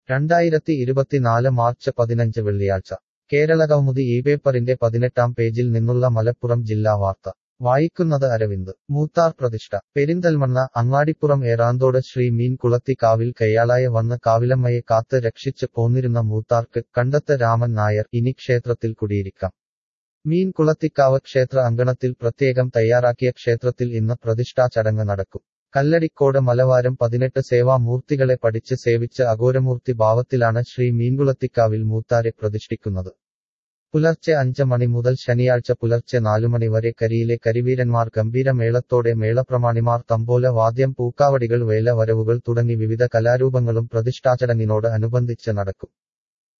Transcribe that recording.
രണ്ടായിരത്തി ഇരുപത്തിനാല് മാർച്ച് പതിനഞ്ച് വെള്ളിയാഴ്ച കേരളകൗമുദി ഈ പേപ്പറിന്റെ പതിനെട്ടാം പേജിൽ നിന്നുള്ള മലപ്പുറം ജില്ലാ വാർത്ത വായിക്കുന്നത് അരവിന്ദ് മൂത്താർ പ്രതിഷ്ഠ പെരിന്തൽമണ്ണ അങ്ങാടിപ്പുറം ഏറാന്തോട് ശ്രീ മീൻ കുളത്തി കാവിൽ കയ്യാളായ വന്ന് കാവിലമ്മയെ കാത്ത് രക്ഷിച്ച് പോന്നിരുന്ന മൂത്താർക്ക് കണ്ടത്ത് രാമൻ നായർ ഇനി ക്ഷേത്രത്തിൽ കുടിയിരിക്കാം മീൻ കുളത്തിക്കാവ് ക്ഷേത്ര അങ്കണത്തിൽ പ്രത്യേകം തയ്യാറാക്കിയ ക്ഷേത്രത്തിൽ ഇന്ന് പ്രതിഷ്ഠാ ചടങ്ങ് നടക്കും കല്ലടിക്കോട് മലവാരം പതിനെട്ട് സേവാമൂർത്തികളെ പഠിച്ച് സേവിച്ച് അഘോരമൂർത്തി ഭാവത്തിലാണ് ശ്രീ മീൻകുളത്തിക്കാവിൽ മൂത്താരെ പ്രതിഷ്ഠിക്കുന്നത് പുലർച്ചെ അഞ്ച് മണി മുതൽ ശനിയാഴ്ച പുലർച്ചെ നാലുമണി വരെ കരിയിലെ കരിവീരന്മാർ ഗംഭീര മേളത്തോടെ മേളപ്രമാണിമാർ തമ്പോല വാദ്യം പൂക്കാവടികൾ വേല വരവുകൾ തുടങ്ങി വിവിധ കലാരൂപങ്ങളും പ്രതിഷ്ഠാചടങ്ങിനോട് അനുബന്ധിച്ച് നടക്കും